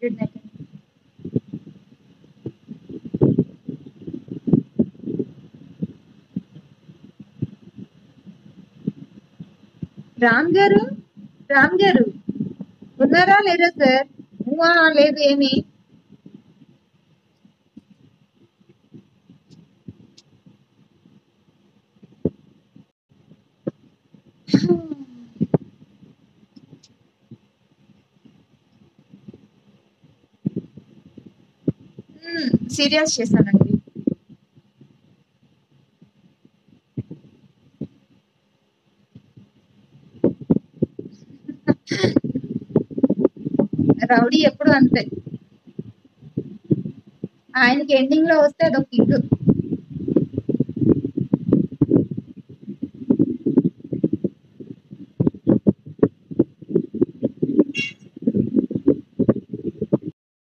good night Ram గారు రామ్ గారు ఉన్నారా లేరా సార్ నువ్వా లేదు ఏమి సీరియల్స్ చేశానండి రౌడీ ఎప్పుడు అంతే ఆయనకి ఎండింగ్ లో వస్తే అదొక కిక్